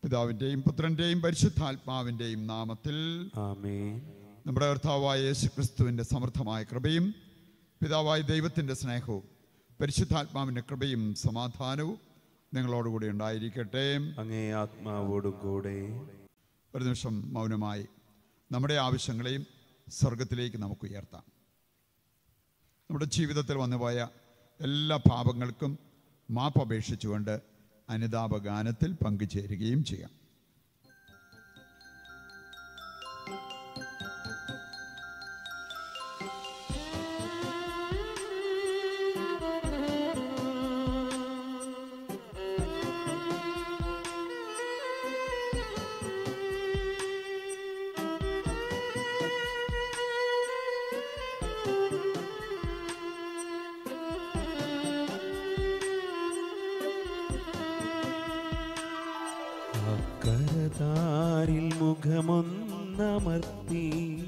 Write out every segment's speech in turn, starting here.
പിതാവിൻ്റെയും പുത്രൻ്റെയും പരിശുദ്ധാത്മാവിൻ്റെയും നാമത്തിൽ ആമേൻ നമ്മുടെ കർത്താവായ യേശു ക്രിസ്തുവിൻ്റെ സമൃദ്ധമായ കൃപയും പിതാവായ ദൈവത്തിൻ്റെ സ്നേഹവും പരിശുദ്ധാത്മാവിൻ്റെ കൃപയും സമാധാനവും നിങ്ങളോടുകൂടി ഉണ്ടായിരിക്കട്ടെ അങ്ങേ ആത്മാവോടും കൂടെ ഒരു നിമിഷം മൗനമായി നമ്മുടെ ആവശ്യങ്ങളെയും സ്വർഗത്തിലേക്ക് നമുക്ക് ഉയർത്താം നമ്മുടെ ജീവിതത്തിൽ വന്നുപോയ എല്ലാ പാപങ്ങൾക്കും മാപ്പ് അപേക്ഷിച്ചുകൊണ്ട് അനുതാപ ഗാനത്തിൽ പങ്കുചേരുകയും ചെയ്യാം അക്കരതാരിൽ മുഖമൊന്നമർത്തി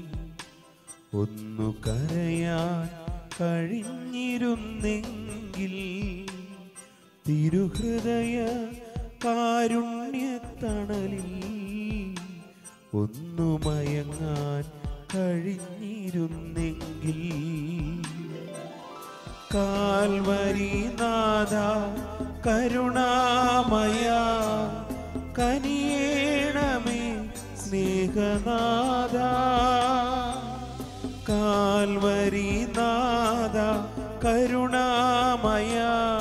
ഒന്നു കരയാൻ കഴിഞ്ഞിരുന്നെങ്കിൽ തിരുഹൃദയ കാരുണ്യത്തണലിൽ ഒന്നു മയങ്ങാൻ കഴിഞ്ഞിരുന്നെങ്കിൽ കാൽവരി നാഥ കരുണാമയ കനിയേണമേ സ്നേഹനാഥ കാൽവരി നാഥ കരുണാമയ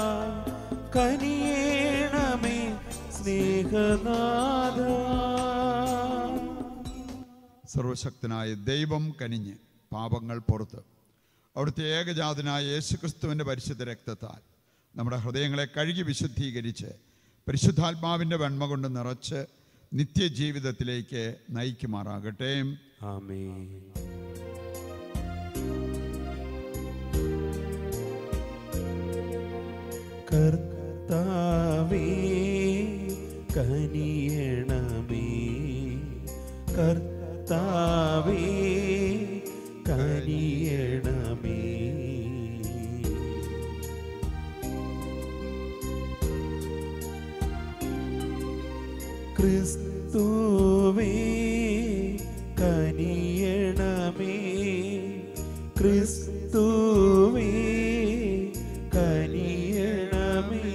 കനിയേണമേ സ്നേഹനാഥ സർവശക്തനായ ദൈവം കനിഞ്ഞ് പാപങ്ങൾ പുറത്ത് അവിടുത്തെ ഏകജാതനായ യേശുക്രിസ്തുവിൻ്റെ പരിശുദ്ധ രക്തത്താൽ നമ്മുടെ ഹൃദയങ്ങളെ കഴുകി വിശുദ്ധീകരിച്ച് പരിശുദ്ധാത്മാവിൻ്റെ വെണ്മ കൊണ്ട് നിറച്ച് നിത്യജീവിതത്തിലേക്ക് നയിക്കുമാറാകട്ടെ ആമേൻ കർത്താവേ കനിയണമേ കർത്താവേ കനിയണമേ ക്രിസ്തുവേ കനിയണമേ ക്രിസ്തുവേ കനിയണമേ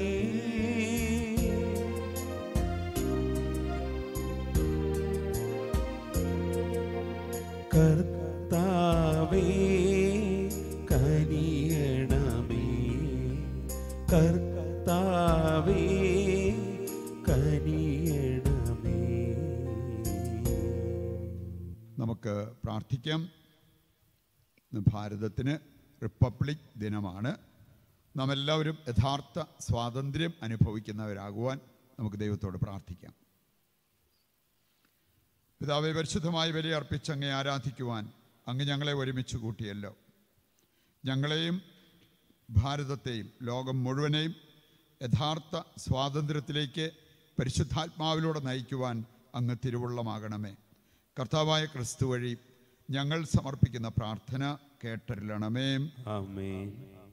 കർത്താവേ കനിയണമേ കർത്താവേ കനിയണമേ നമുക്ക് പ്രാർത്ഥിക്കാം ഇന്ന് ഭാരതത്തിന് റിപ്പബ്ലിക് ദിനമാണ് നാം എല്ലാവരും യഥാർത്ഥ സ്വാതന്ത്ര്യം അനുഭവിക്കുന്നവരാകുവാൻ നമുക്ക് ദൈവത്തോട് പ്രാർത്ഥിക്കാം പിതാവെ പരിശുദ്ധമായി ബലി അർപ്പിച്ച് അങ്ങേ ആരാധിക്കുവാൻ അങ്ങ് ഞങ്ങളെ ഒരുമിച്ച് കൂട്ടിയല്ലോ ഞങ്ങളെയും ഭാരതത്തെയും ലോകം മുഴുവനെയും യഥാർത്ഥ സ്വാതന്ത്ര്യത്തിലേക്ക് പരിശുദ്ധാത്മാവിലൂടെ നയിക്കുവാൻ അങ്ങ് തിരുവുള്ളമാകണമേ കർത്താവായ ക്രിസ്തു വഴി ഞങ്ങൾ സമർപ്പിക്കുന്ന പ്രാർത്ഥന കേട്ടരില്ലണമേ ആമേൻ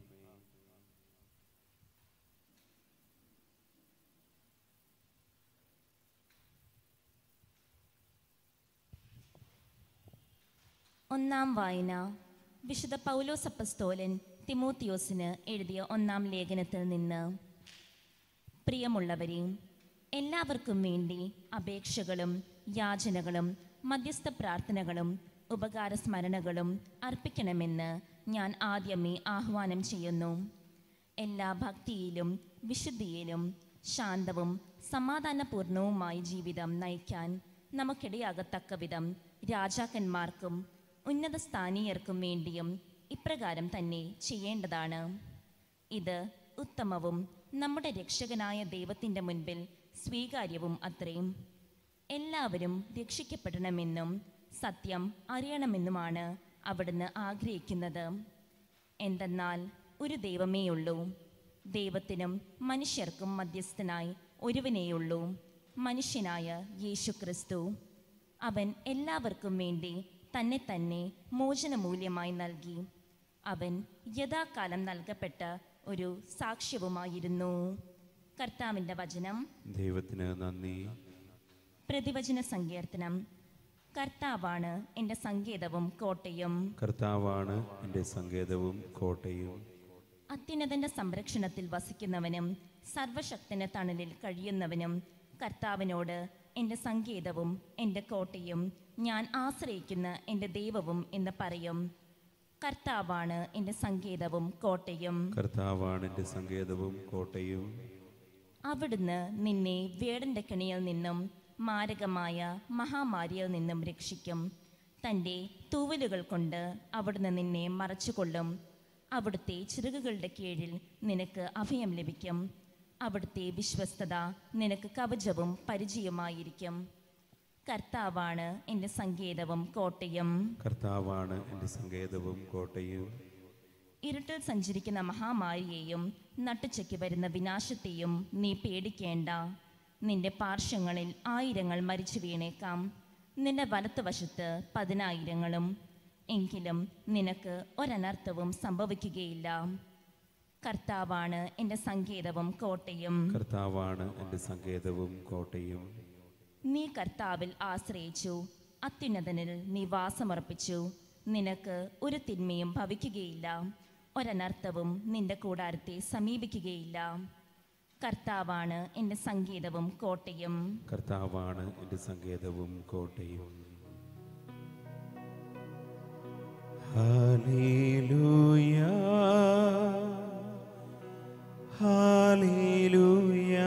ഒന്നാം വായന വിശുദ്ധ പൗലോസ് അപ്പസ്തോലൻ തിമോത്തിയോസിന് എഴുതിയ ഒന്നാം ലേഖനത്തിൽ നിന്ന് പ്രിയമുള്ളവരെ എല്ലാവർക്കും വേണ്ടി അപേക്ഷകളും യാചനകളും മധ്യസ്ഥ പ്രാർത്ഥനകളും ഉപകാരസ്മരണകളും അർപ്പിക്കണമെന്ന് ഞാൻ ആദ്യമേ ആഹ്വാനം ചെയ്യുന്നു എല്ലാ ഭക്തിയിലും വിശുദ്ധിയിലും ശാന്തവും സമാധാനപൂർണവുമായ ജീവിതം നയിക്കാൻ നമുക്കിടയാകത്തക്ക വിധം രാജാക്കന്മാർക്കും ഉന്നത സ്ഥാനീയർക്കും വേണ്ടിയും ഇപ്രകാരം തന്നെ ചെയ്യേണ്ടതാണ് ഇത് ഉത്തമവും നമ്മുടെ രക്ഷകനായ ദൈവത്തിൻ്റെ മുൻപിൽ സ്വീകാര്യവും അത്രയും എല്ലാവരും രക്ഷിക്കപ്പെടണമെന്നും സത്യം അറിയണമെന്നുമാണ് അവിടുന്ന് ആഗ്രഹിക്കുന്നത് എന്തെന്നാൽ ഒരു ദൈവമേയുള്ളൂ ദൈവത്തിനും മനുഷ്യർക്കും മധ്യസ്ഥനായി ഒരുവനേയുള്ളൂ മനുഷ്യനായ യേശു ക്രിസ്തു അവൻ എല്ലാവർക്കും വേണ്ടി തന്നെ തന്നെ മോചനമൂല്യമായി നൽകി അവൻ യഥാകാലം നൽകപ്പെട്ട ഒരു സാക്ഷ്യവുമായിരുന്നു കർത്താവിൻ്റെ വചനം ദൈവത്തിന് നന്ദി പ്രതിവചന സങ്കീർത്തനം കർത്താവാണ് എൻ്റെ സങ്കേതവും കോട്ടയും കർത്താവാണ് എൻ്റെ സങ്കേതവും കോട്ടയും അത്യുന്നതന്റെ സംരക്ഷണത്തിൽ വസിക്കുന്നവനും സർവശക്തന്റെ തണലിൽ കഴിയുന്നവനും കർത്താവിനോട് എൻ്റെ സങ്കേതവും എൻ്റെ കോട്ടയും ഞാൻ ആശ്രയിക്കുന്ന എൻ്റെ ദൈവവും എന്ന് പറയും കർത്താവാണ് എൻ്റെ സങ്കേതവും കോട്ടയും കർത്താവാണ് എൻ്റെ സങ്കേതവും കോട്ടയും അവിടുന്ന് നിന്നെ വേടന്റെ കെണിയിൽ നിന്നും മാരകമായ മഹാമാരിയിൽ നിന്നും രക്ഷിക്കും തൻ്റെ തൂവലുകൾ കൊണ്ട് അവിടുന്ന് നിന്നെ മറച്ചുകൊള്ളും അവിടുത്തെ ചിറകുകളുടെ കീഴിൽ നിനക്ക് അഭയം ലഭിക്കും അവിടുത്തെ വിശ്വസ്തത നിനക്ക് കവചവും പരിചയമായിരിക്കും കർത്താവാണ് എൻ്റെ സങ്കേതവും കോട്ടയും കർത്താവാണ് എൻ്റെ സങ്കേതവും കോട്ടയും ഇരുട്ടിൽ സഞ്ചരിക്കുന്ന മഹാമാരിയെയും നട്ടുച്ചയ്ക്ക് വരുന്ന വിനാശത്തെയും നീ പേടിക്കേണ്ട നിന്റെ പാർശ്വങ്ങളിൽ ആയിരങ്ങൾ മരിച്ചു വീണേക്കാം നിന്റെ വലത്തുവശത്ത് പതിനായിരങ്ങളും എങ്കിലും നിനക്ക് ഒരനർത്ഥവും സംഭവിക്കുകയില്ല കർത്താവാണ് എൻ്റെ സങ്കേതവും കോട്ടയും കർത്താവാണ് എൻ്റെ സങ്കേതവും കോട്ടയും നീ കർത്താവിൽ ആശ്രയിച്ചു അത്യുന്നതനിൽ നീ വാസമർപ്പിച്ചു നിനക്ക് ഒരു തിന്മയും ഭവിക്കുകയില്ല ഒരനർത്ഥവും നിന്റെ കൂടാരത്തെ സമീപിക്കുകയില്ല കർത്താവാണ് എൻ്റെ സംഗീതവും കോട്ടയും കർത്താവാണ് എൻ്റെ സങ്കേതവും കോട്ടയും ഹല്ലേലൂയ ഹല്ലേലൂയ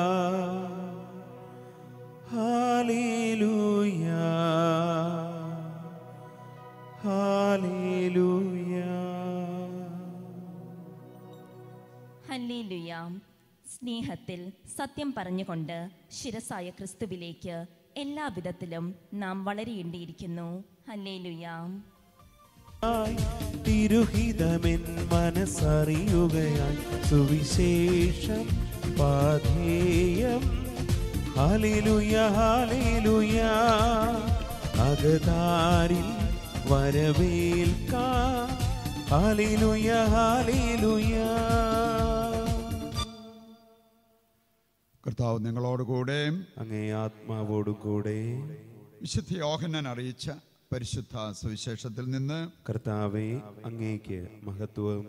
ഹല്ലേലൂയ ഹല്ലേലൂയ ഹല്ലേലുയ സ്നേഹത്തിൽ സത്യം പറഞ്ഞുകൊണ്ട് ശിരസായ ക്രിസ്തുവിലേക്ക് എല്ലാവിധത്തിലും നാം വളരേണ്ടിയിരിക്കുന്നു ഹല്ലേലുയ തിരുഹിതമെൻ മനസ്സറിയുകയായി സുവിശേഷം പാധേയം ഹാലേലുയ ഹാലേലുയ അകതാരിൽ വരവേൽക്കാം ഹാലേലുയ ഹാലേലുയ കർത്താവ് നിങ്ങളോട് കൂടെ അങ്ങേ ആത്മാവോടു കൂടെ വിശുദ്ധ യോഹന്നാൻ അറിയിച്ച പരിശുദ്ധ സുവിശേഷത്തിൽ നിന്ന് കർത്താവെ അങ്ങേക്ക് മഹത്വം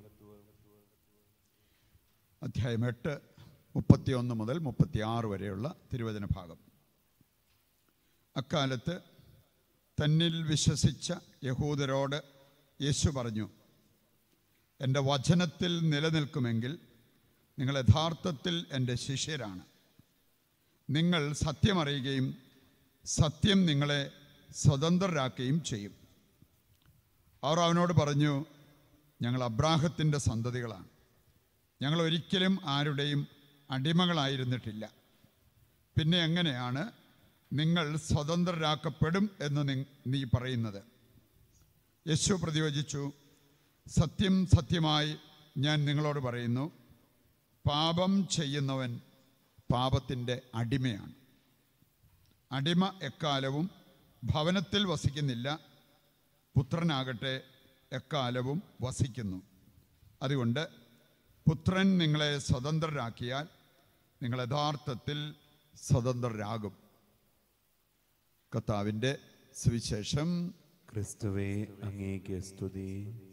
അധ്യായം എട്ട് മുപ്പത്തിയൊന്ന് മുതൽ മുപ്പത്തിയാറ് വരെയുള്ള തിരുവചന ഭാഗം അക്കാലത്ത് തന്നിൽ വിശ്വസിച്ച യഹൂദരോട് യേശു പറഞ്ഞു എൻ്റെ വചനത്തിൽ നിലനിൽക്കുമെങ്കിൽ നിങ്ങൾ യഥാർത്ഥത്തിൽ എൻ്റെ ശിഷ്യരാണ് നിങ്ങൾ സത്യമറിയുകയും സത്യം നിങ്ങളെ സ്വതന്ത്രരാക്കുകയും ചെയ്യും അവർ അവനോട് പറഞ്ഞു ഞങ്ങൾ അബ്രാഹത്തിൻ്റെ സന്തതികളാണ് ഞങ്ങൾ ഒരിക്കലും ആരുടെയും അടിമകളായിരുന്നിട്ടില്ല പിന്നെ എങ്ങനെയാണ് നിങ്ങൾ സ്വതന്ത്രരാക്കപ്പെടും എന്ന് നി- നീ പറയുന്നത് യേശു പ്രതിവചിച്ചു സത്യം സത്യമായി ഞാൻ നിങ്ങളോട് പറയുന്നു പാപം ചെയ്യുന്നവൻ പാപത്തിൻ്റെ അടിമയാണ് അടിമ എക്കാലവും ഭവനത്തിൽ വസിക്കുന്നില്ല പുത്രനാകട്ടെ എക്കാലവും വസിക്കുന്നു അതുകൊണ്ട് പുത്രൻ നിങ്ങളെ സ്വതന്ത്രരാക്കിയാൽ നിങ്ങൾ യഥാർത്ഥത്തിൽ സ്വതന്ത്രരാകും കർത്താവിൻ്റെ സുവിശേഷം ക്രിസ്തുവേ അങ്ങേക്ക് സ്തുതി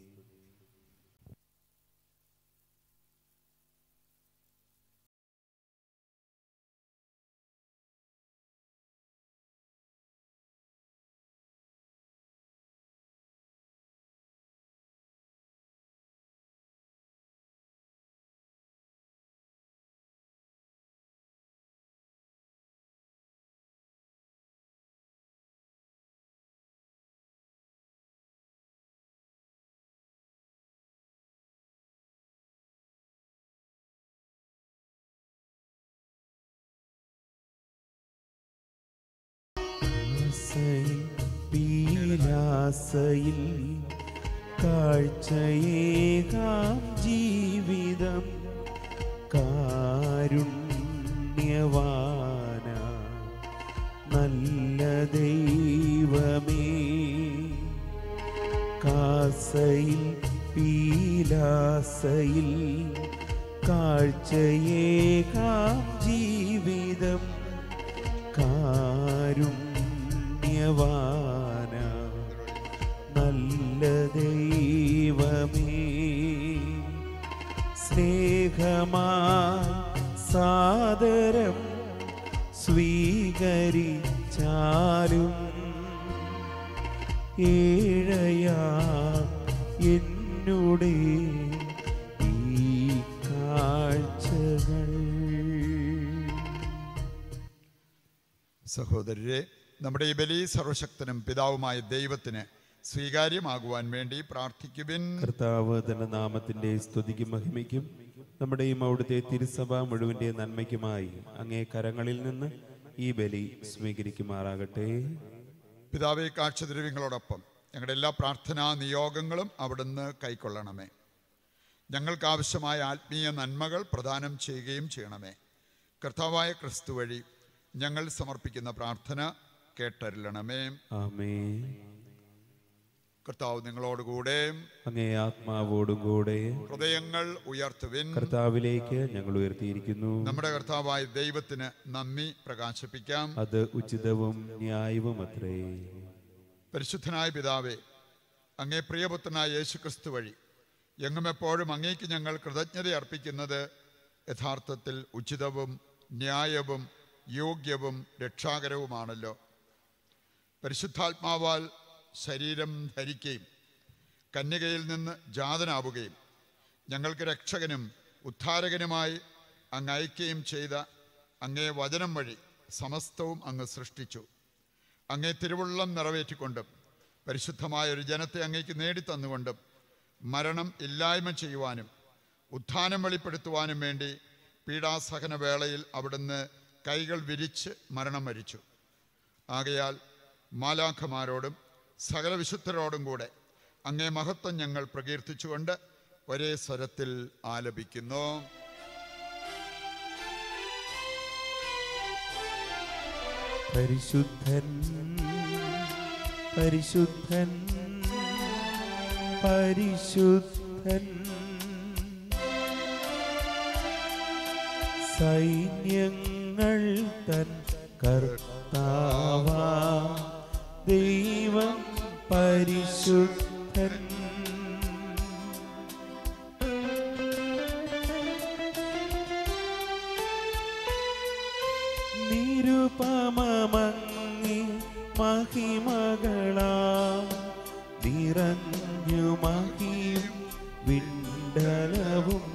ആസയിൽ പീലാസയിൽ കാഴ്ചയേകാം ജീവിതം കാരുണ്യവാന നല്ല ദൈവമേ കാസയിൽ പീലാസയിൽ കാഴ്ചയേകാം ജീവിതം കാരുണ്യവാന കാരുണ്യവാന നല്ല ദൈവമേ സ്നേഹമായി സാദരം സ്വീകരിച്ചാലും ഏഴയാ എന്നുടെ ഈ കാഴ്ചകൾ സഹോദരരെ നമ്മുടെ ഈ ബലി സർവശക്തനും പിതാവുമായ ദൈവത്തിന് സ്വീകാര്യമാകുവാൻ വേണ്ടി പ്രാർത്ഥിക്കുവിൻ കർത്താവ് തന്റെ നാമത്തിന്റെ സ്തുതിക്കും മഹിമയ്ക്കും നമ്മുടെയും അവിടുത്തെ തിരുസഭ മുഴുവന്റെ നന്മയ്ക്കുമായി അങ്ങേ കരങ്ങളിൽ നിന്ന് ഈ ബലി സ്വീകരിക്കുമാറാകട്ടെ പിതാവെ കാഴ്ചദ്രവ്യങ്ങളോടൊപ്പം ഞങ്ങളുടെ എല്ലാ പ്രാർത്ഥനാ നിയോഗങ്ങളും അവിടുന്ന് കൈക്കൊള്ളണമേ ഞങ്ങൾക്ക് ആവശ്യമായ ആത്മീയ നന്മകൾ പ്രദാനം ചെയ്യുകയും ചെയ്യണമേ കർത്താവായ ക്രിസ്തു വഴി ഞങ്ങൾ സമർപ്പിക്കുന്ന പ്രാർത്ഥന കേട്ടരുളണമേ ആമേ കർത്താവ് നിങ്ങളോടുകൂടെ അങ്ങേ ആത്മാവോടും കൂടെ ഹൃദയങ്ങൾ ഉയർത്തുവിൻ കർത്താവിലേക്ക് ഞങ്ങൾ ഉയർത്തിയിരിക്കുന്നു നമ്മുടെ കർത്താവായ ദൈവത്തിന് നന്ദി പ്രകാശിപ്പിക്കാം അത് ഉചിതവും ന്യായവും അത്രേ പരിശുദ്ധനായ പിതാവേ അങ്ങേ പ്രിയപുത്രനായ യേശു ക്രിസ്തു വഴി എങ്ങും എപ്പോഴും അങ്ങേക്ക് ഞങ്ങൾ കൃതജ്ഞത അർപ്പിക്കുന്നത് യഥാർത്ഥത്തിൽ ഉചിതവും ന്യായവും യോഗ്യവും രക്ഷാകരവുമാണല്ലോ പരിശുദ്ധാത്മാവാൽ ശരീരം ധരിക്കുകയും കന്യകയിൽ നിന്ന് ജാതനാവുകയും ഞങ്ങൾക്ക് രക്ഷകനും ഉദ്ധാരകനുമായി അങ്ങ് അയക്കുകയും ചെയ്ത അങ്ങേ വചനം വഴി സമസ്തവും അങ്ങ് സൃഷ്ടിച്ചു അങ്ങേ തിരുവുള്ളം നിറവേറ്റിക്കൊണ്ടും പരിശുദ്ധമായ ഒരു ജനത്തെ അങ്ങേക്ക് നേടിത്തന്നുകൊണ്ടും മരണം ഇല്ലായ്മ ചെയ്യുവാനും ഉത്ഥാനം വെളിപ്പെടുത്തുവാനും വേണ്ടി പീഡാസഹന വേളയിൽ അവിടുന്ന് കൈകൾ വിരിച്ച് മരണം വരിച്ചു ആകയാൽ മാലാഖമാരോടും സകല വിശുദ്ധരോടും കൂടെ അങ്ങേ മഹത്വം ഞങ്ങൾ പ്രകീർത്തിച്ചുകൊണ്ട് ഒരേ സ്വരത്തിൽ ആലപിക്കുന്നു പരിശുദ്ധൻ പരിശുദ്ധൻ പരിശുദ്ധൻ സൈന്യങ്ങൾ തൻ കർത്താവാ ദൈവം പരിശുദ്ധൻ നിരുപമങ്ങി മഹിമകളാ നിറഞ്ഞു മഹിം വിണ്ടലവും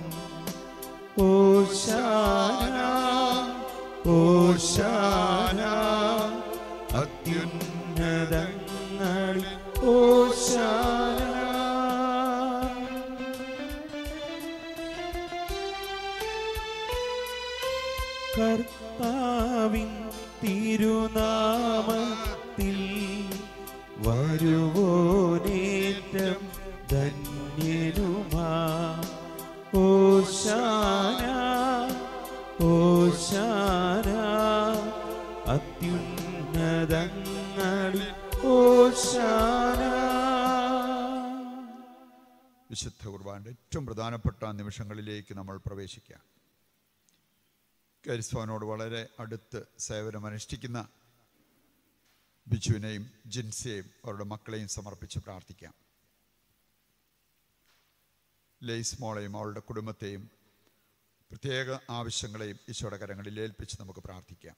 ഓശാന ഓശാന അത്യുന്നതങ്ങളിൽ ഓശാന കർത്താവിൻ തിരുനാമത്തിൽ വരുവോനേറ്റം ധന്യനുമാ ഓശാന ഓശാന അത്യുന്നതങ്ങളിൽ ഓശാന വിശുദ്ധ കുർബാൻ്റെ ഏറ്റവും പ്രധാനപ്പെട്ട നിമിഷങ്ങളിലേക്ക് നമ്മൾ പ്രവേശിക്കാം കരിസ്വാനോട് വളരെ അടുത്ത് സേവനം അനുഷ്ഠിക്കുന്ന ബിജുവിനെയും ജിൻസിയെയും അവരുടെ മക്കളെയും സമർപ്പിച്ച് പ്രാർത്ഥിക്കാം ലെയ്സ് മോളെയും അവളുടെ കുടുംബത്തെയും പ്രത്യേക ആവശ്യങ്ങളെയും ഈശോയുടെ കരങ്ങളിൽ ഏൽപ്പിച്ച് നമുക്ക് പ്രാർത്ഥിക്കാം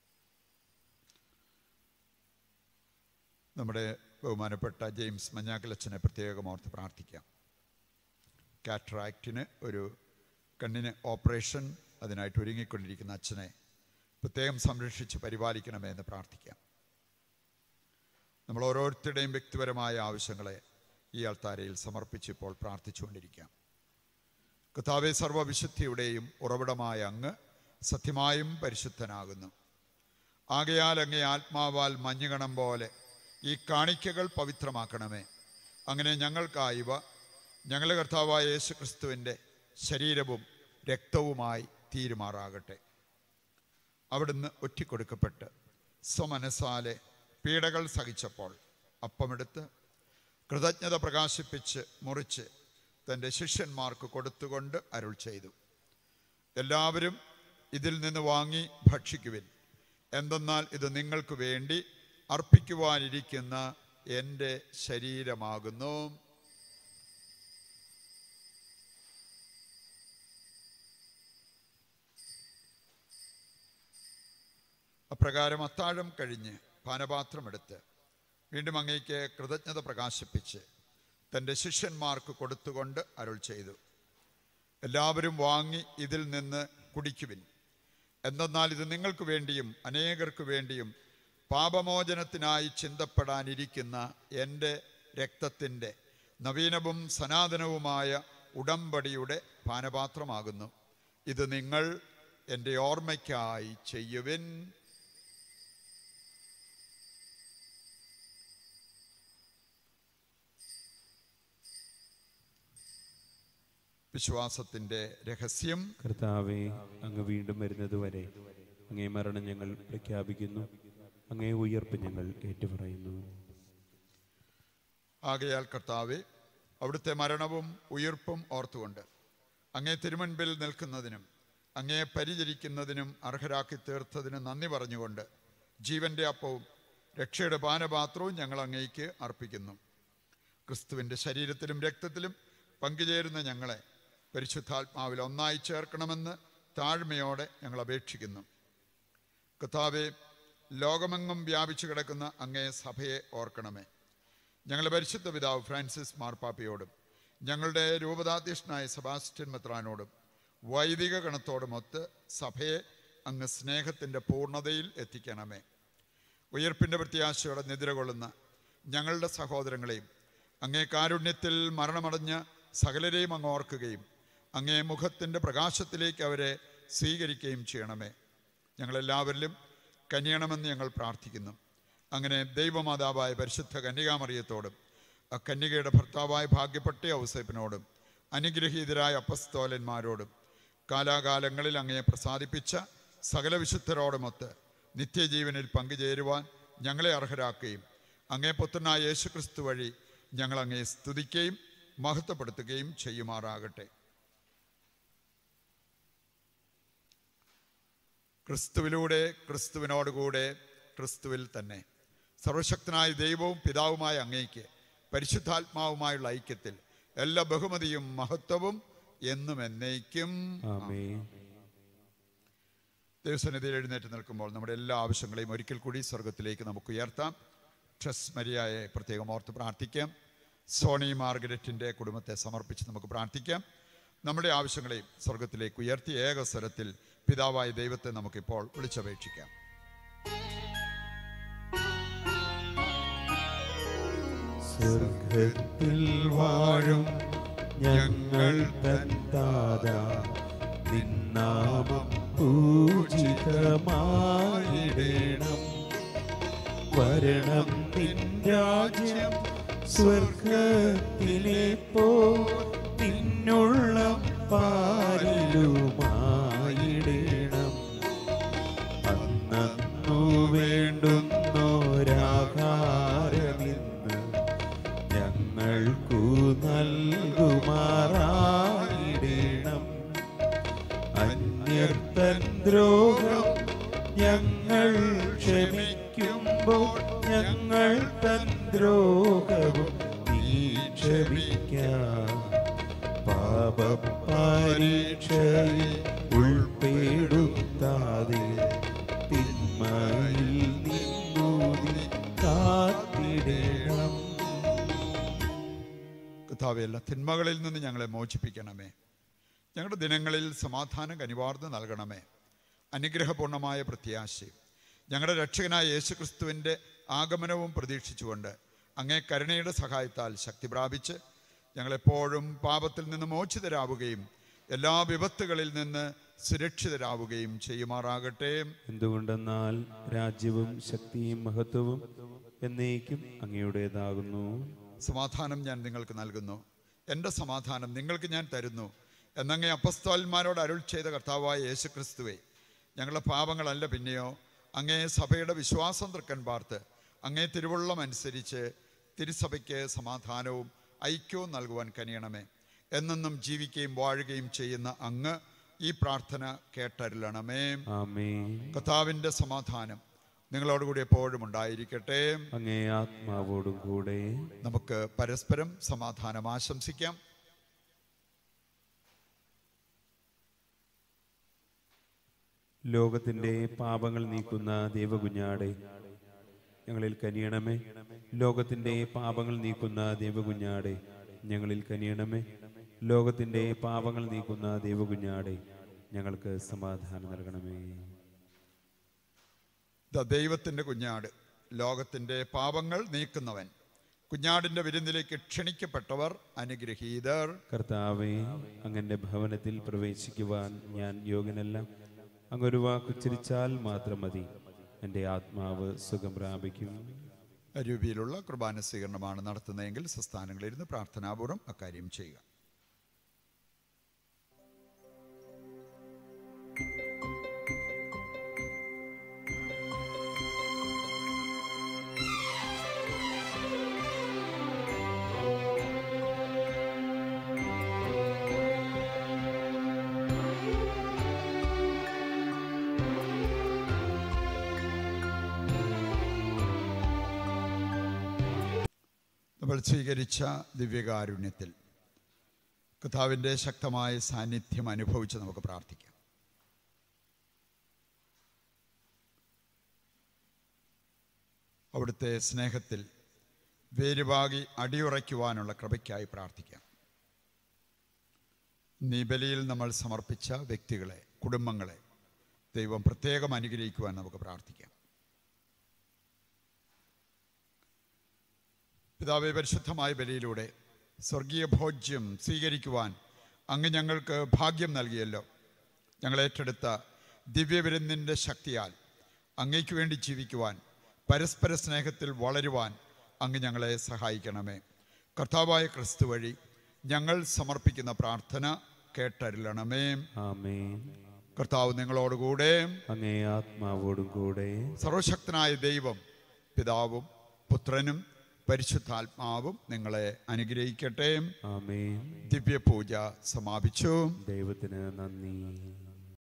നമ്മുടെ ബഹുമാനപ്പെട്ട ജെയിംസ് മഞ്ഞാക്കലച്ചനെ പ്രത്യേകം ഓർത്ത് പ്രാർത്ഥിക്കാം കാറ്ററാക്റ്റിന് ഒരു കണ്ണിന് ഓപ്പറേഷൻ അതിനായിട്ട് ഒരുങ്ങിക്കൊണ്ടിരിക്കുന്ന അച്ഛനെ പ്രത്യേകം സംരക്ഷിച്ച് പരിപാലിക്കണമേ എന്ന് പ്രാർത്ഥിക്കാം നമ്മൾ ഓരോരുത്തരുടെയും വ്യക്തിപരമായ ആവശ്യങ്ങളെ ഈ ആൾത്താരയിൽ സമർപ്പിച്ച് ഇപ്പോൾ പ്രാർത്ഥിച്ചുകൊണ്ടിരിക്കാം കർത്താവെ സർവവിശുദ്ധിയുടെയും ഉറവിടമായ അങ്ങ് സത്യമായും പരിശുദ്ധനാകുന്നു ആകയാൽ അങ്ങേ ആത്മാവാൽ മഞ്ഞുകണം പോലെ ഈ കാണിക്കകൾ പവിത്രമാക്കണമേ അങ്ങനെ ഞങ്ങൾക്കായിവ ഞങ്ങളുടെ കർത്താവായ യേശു ക്രിസ്തുവിൻ്റെ ശരീരവും രക്തവുമായി തീരുമാറാകട്ടെ അവിടുന്ന് ഒറ്റിക്കൊടുക്കപ്പെട്ട് സ്വമനസാലെ പീഡകൾ സഹിച്ചപ്പോൾ അപ്പമെടുത്ത് കൃതജ്ഞത പ്രകാശിപ്പിച്ച് മുറിച്ച് തൻ്റെ ശിഷ്യന്മാർക്ക് കൊടുത്തുകൊണ്ട് അരുൾ ചെയ്തു എല്ലാവരും ഇതിൽ നിന്ന് വാങ്ങി ഭക്ഷിക്കുവിൻ എന്തെന്നാൽ ഇത് നിങ്ങൾക്ക് വേണ്ടി അർപ്പിക്കുവാനിരിക്കുന്ന എൻ്റെ ശരീരമാകുന്നു അപ്രകാരം അത്താഴം കഴിഞ്ഞ് പാനപാത്രമെടുത്ത് വീണ്ടും അങ്ങേക്ക് കൃതജ്ഞത പ്രകാശിപ്പിച്ച് തൻ്റെ ശിഷ്യന്മാർക്ക് കൊടുത്തുകൊണ്ട് അരുൾ ചെയ്തു എല്ലാവരും വാങ്ങി ഇതിൽ നിന്ന് കുടിക്കുവിൻ എന്തെന്നാൽ ഇത് നിങ്ങൾക്ക് വേണ്ടിയും അനേകർക്ക് വേണ്ടിയും പാപമോചനത്തിനായി ചിന്തപ്പെടാനിരിക്കുന്ന എൻ്റെ രക്തത്തിൻ്റെ നവീനവും സനാതനവുമായ ഉടമ്പടിയുടെ പാനപാത്രമാകുന്നു ഇത് നിങ്ങൾ എൻ്റെ ഓർമ്മയ്ക്കായി ചെയ്യുവിൻ വിശ്വാസത്തിൻ്റെ രഹസ്യം കർത്താവെ അങ്ങ് വീണ്ടും വരുന്നതുവരെ അങ്ങേ മരണം ഞങ്ങൾ പ്രഖ്യാപിക്കുന്നു അങ്ങേ ഉയർപ്പ് ഞങ്ങൾ ഏറ്റുപറയുന്നു ആകയാൽ കർത്താവെ അവിടുത്തെ മരണവും ഉയിർപ്പും ഓർത്തുകൊണ്ട് അങ്ങേ തിരുമുൻപിൽ നിൽക്കുന്നതിനും അങ്ങേ പരിചരിക്കുന്നതിനും അർഹരാക്കി തീർത്തതിന് നന്ദി പറഞ്ഞുകൊണ്ട് ജീവന്റെ അപ്പവും രക്ഷയുടെ പാനപാത്രവും ഞങ്ങൾ അങ്ങേക്ക് അർപ്പിക്കുന്നു ക്രിസ്തുവിൻ്റെ ശരീരത്തിലും രക്തത്തിലും പങ്കുചേരുന്ന ഞങ്ങളെ പരിശുദ്ധാത്മാവിൽ ഒന്നായി ചേർക്കണമെന്ന് താഴ്മയോടെ ഞങ്ങൾ അപേക്ഷിക്കുന്നു കർത്താവെ ലോകമെങ്ങും വ്യാപിച്ചു കിടക്കുന്ന അങ്ങേ സഭയെ ഓർക്കണമേ ഞങ്ങളുടെ പരിശുദ്ധ പിതാവ് ഫ്രാൻസിസ് മാർപ്പാപ്പയോടും ഞങ്ങളുടെ രൂപതാധ്യക്ഷനായ സെബാസ്റ്റ്യൻ മെത്രാനോടും വൈദിക ഗണത്തോടുമൊത്ത് സഭയെ അങ്ങ് സ്നേഹത്തിൻ്റെ പൂർണ്ണതയിൽ എത്തിക്കണമേ ഉയർപ്പിൻ്റെ പ്രത്യാശയോടെ നിദ്രകൊള്ളുന്ന ഞങ്ങളുടെ സഹോദരങ്ങളെയും അങ്ങേ കാരുണ്യത്തിൽ മരണമടഞ്ഞ സകലരെയും അങ്ങ് ഓർക്കുകയും അങ്ങേ മുഖത്തിൻ്റെ പ്രകാശത്തിലേക്ക് അവരെ സ്വീകരിക്കുകയും ചെയ്യണമേ ഞങ്ങളെല്ലാവരിലും കനിയണമെന്ന് ഞങ്ങൾ പ്രാർത്ഥിക്കുന്നു അങ്ങനെ ദൈവമാതാവായ പരിശുദ്ധ കന്യകാമറിയത്തോടും ആ കന്യകയുടെ ഭർത്താവായ ഭാഗ്യപ്പെട്ട ഔസേപ്പിനോടും അനുഗ്രഹീതരായ അപ്പസ്തോലന്മാരോടും കാലാകാലങ്ങളിൽ അങ്ങയെ പ്രസാദിപ്പിച്ച സകല വിശുദ്ധരോടുമൊത്ത് നിത്യജീവനിൽ പങ്കുചേരുവാൻ ഞങ്ങളെ അർഹരാക്കുകയും അങ്ങേ പുത്രനായ യേശുക്രിസ്തു വഴി ഞങ്ങൾ അങ്ങയെ സ്തുതിക്കുകയും മഹത്വപ്പെടുത്തുകയും ചെയ്യുമാറാകട്ടെ ക്രിസ്തുവിലൂടെ ക്രിസ്തുവിനോടുകൂടെ ക്രിസ്തുവിൽ തന്നെ സർവശക്തനായ ദൈവവും പിതാവുമായ അങ്ങേക്ക് പരിശുദ്ധാത്മാവുമായുള്ള ഐക്യത്തിൽ എല്ലാ ബഹുമതിയും മഹത്വവും എന്നും എന്നേക്കും ആമേ ദൈവസന്നിധിയിൽ എഴുന്നേറ്റ് നിൽക്കുമ്പോൾ നമ്മുടെ എല്ലാ ആവശ്യങ്ങളെയും ഒരിക്കൽ കൂടി സ്വർഗത്തിലേക്ക് നമുക്ക് ഉയർത്താം ട്രസ് മരിയായെ പ്രത്യേകം ഓർത്ത് പ്രാർത്ഥിക്കാം സോണി മാർഗരറ്റിൻ്റെ കുടുംബത്തെ സമർപ്പിച്ച് നമുക്ക് പ്രാർത്ഥിക്കാം നമ്മുടെ ആവശ്യങ്ങളെയും സ്വർഗത്തിലേക്ക് ഉയർത്തി ഏക സ്വരത്തിൽ പിതാവായ ദൈവത്തെ നമുക്കിപ്പോൾ വിളിച്ചപേക്ഷിക്കാം സ്വർഗത്തിൽ വാഴും ഞങ്ങൾ തൻ താതാ നിന്നാമം പൂജിതമായിടേണം വരണം നിൻ രാജ്യം സ്വർഗത്തിലെ പോ നിന്നുള്ള പാരിലുമായിടേണം അന്നു വേണ്ടുന്നോരാകാരമിന്ന് ഞങ്ങൾക്കു നൽകുമാറായിടേണം അന്യർത്തൻ ദ്രോഹം ഞങ്ങൾ ക്ഷമിക്കുമ്പോൾ ഞങ്ങൾ തൻ ദ്രോഹവും നീ ക്ഷമിക്കാം പാപപരീക്ഷയിൽ ഉൾപ്പെടുത്താതെ തിന്മയിൽ നിന്നു നീ കാത്തിടണം കർത്താവെ എല്ലാ തിന്മകളിൽ നിന്ന് ഞങ്ങളെ മോചിപ്പിക്കണമേ ഞങ്ങളുടെ ദിനങ്ങളിൽ സമാധാനം കനിവാർന്ന് നൽകണമേ അനുഗ്രഹപൂർണമായ പ്രത്യാശയും ഞങ്ങളുടെ രക്ഷകനായ യേശുക്രിസ്തുവിൻ്റെ ആഗമനവും പ്രതീക്ഷിച്ചുകൊണ്ട് അങ്ങേ കരുണയുടെ സഹായത്താൽ ശക്തി പ്രാപിച്ച് ഞങ്ങളെപ്പോഴും പാപത്തിൽ നിന്ന് മോചിതരാവുകയും എല്ലാ വിപത്തുകളിൽ നിന്ന് സുരക്ഷിതരാവുകയും ചെയ്യുമാറാകട്ടെ എന്തുകൊണ്ടെന്നാൽ രാജ്യവും ശക്തിയും മഹത്വവും എന്നേക്കും അങ്ങയുടേതാകുന്നു സമാധാനം ഞാൻ നിങ്ങൾക്ക് നൽകുന്നു എൻ്റെ സമാധാനം നിങ്ങൾക്ക് ഞാൻ തരുന്നു എന്നങ്ങേ അപ്പസ്തോലന്മാരോട് അരുൾ ചെയ്ത കർത്താവായ യേശുക്രിസ്തുവെ ഞങ്ങളുടെ പാപങ്ങളല്ല പിന്നെയോ അങ്ങേ സഭയുടെ വിശ്വാസം തൃക്കൻ പാർത്ത് അങ്ങേ തിരുവുള്ളം അനുസരിച്ച് തിരുസഭയ്ക്ക് സമാധാനവും ഐക്യവും നൽകുവാൻ കനിയണമേ എന്നെന്നും ജീവിക്കുകയും വാഴുകയും ചെയ്യുന്ന അങ്ങ് ഈ പ്രാർത്ഥന കേട്ടരുളണമേ ആമേൻ കർത്താവിൻ്റെ സമാധാനം നിങ്ങളോടുകൂടി എപ്പോഴും ഉണ്ടായിരിക്കട്ടെ അങ്ങേ ആത്മാവോടും കൂടെ നമുക്ക് പരസ്പരം സമാധാനം ആശംസിക്കാം ലോകത്തിന്റെ പാപങ്ങൾ നീക്കുന്ന ദേവകുഞ്ഞാടെ ഞങ്ങളിൽ കനിയണമേ ലോകത്തിന്റെ പാപങ്ങൾ നീക്കുന്ന ദേവകുഞ്ഞാടെ ഞങ്ങളിൽ കനിയണമേ ലോകത്തിന്റെ പാപങ്ങൾ നീക്കുന്ന ദേവകുഞ്ഞാടെ ഞങ്ങൾക്ക് സമാധാനം നൽകണമേ ദ ദൈവത്തിൻ്റെ കുഞ്ഞാട് ലോകത്തിൻ്റെ പാപങ്ങൾ നീക്കുന്നവൻ കുഞ്ഞാടിൻ്റെ വിരുന്നിലേക്ക് ക്ഷണിക്കപ്പെട്ടവർ അനുഗ്രഹീതർ കർത്താവെ അങ്ങന്റെ ഭവനത്തിൽ പ്രവേശിക്കുവാൻ ഞാൻ യോഗ്യനല്ല അങ്ങൊരു വാക്കുച്ചരിച്ചാൽ മാത്രം മതി എൻ്റെ ആത്മാവ് സുഖം പ്രാപിക്കും രൂപയിലുള്ള കുർബാന സ്വീകരണമാണ് നടത്തുന്നതെങ്കിൽ സംസ്ഥാനങ്ങളിരുന്ന് പ്രാർത്ഥനാപൂർവ്വം അക്കാര്യം ചെയ്യുക നമ്മൾ സ്വീകരിച്ച ദിവ്യകാരുണ്യത്തിൽ കഥാവിൻ്റെ ശക്തമായ സാന്നിധ്യം അനുഭവിച്ച് നമുക്ക് പ്രാർത്ഥിക്കാം അവിടുത്തെ സ്നേഹത്തിൽ വേരുവാകി അടിയുറയ്ക്കുവാനുള്ള കൃപയ്ക്കായി പ്രാർത്ഥിക്കാം നീ ബലിയിൽ നമ്മൾ സമർപ്പിച്ച വ്യക്തികളെ കുടുംബങ്ങളെ ദൈവം പ്രത്യേകം അനുഗ്രഹിക്കുവാൻ നമുക്ക് പ്രാർത്ഥിക്കാം പിതാവെ പരിശുദ്ധമായ ബലിയിലൂടെ സ്വർഗീയ ഭോജ്യം സ്വീകരിക്കുവാൻ അങ്ങ് ഞങ്ങൾക്ക് ഭാഗ്യം നൽകിയല്ലോ ഞങ്ങൾ ഏറ്റെടുത്ത ദിവ്യവിരുന്നിൻ്റെ ശക്തിയാൽ അങ്ങയ്ക്ക് വേണ്ടി ജീവിക്കുവാൻ പരസ്പര സ്നേഹത്തിൽ വളരുവാൻ അങ്ങ് ഞങ്ങളെ സഹായിക്കണമേ കർത്താവായ ക്രിസ്തു വഴി ഞങ്ങൾ സമർപ്പിക്കുന്ന പ്രാർത്ഥന കേട്ടരുളണമേ ആമേൻ കർത്താവ് നിങ്ങളോടുകൂടെ അങ്ങേ ആത്മാവോടും കൂടെ സർവശക്തനായ ദൈവം പിതാവും പുത്രനും പരിശുദ്ധാത്മാവും നിങ്ങളെ അനുഗ്രഹിക്കട്ടെ ആമേൻ ദിവ്യപൂജ സമാപിച്ചു ദൈവത്തിന് നന്ദി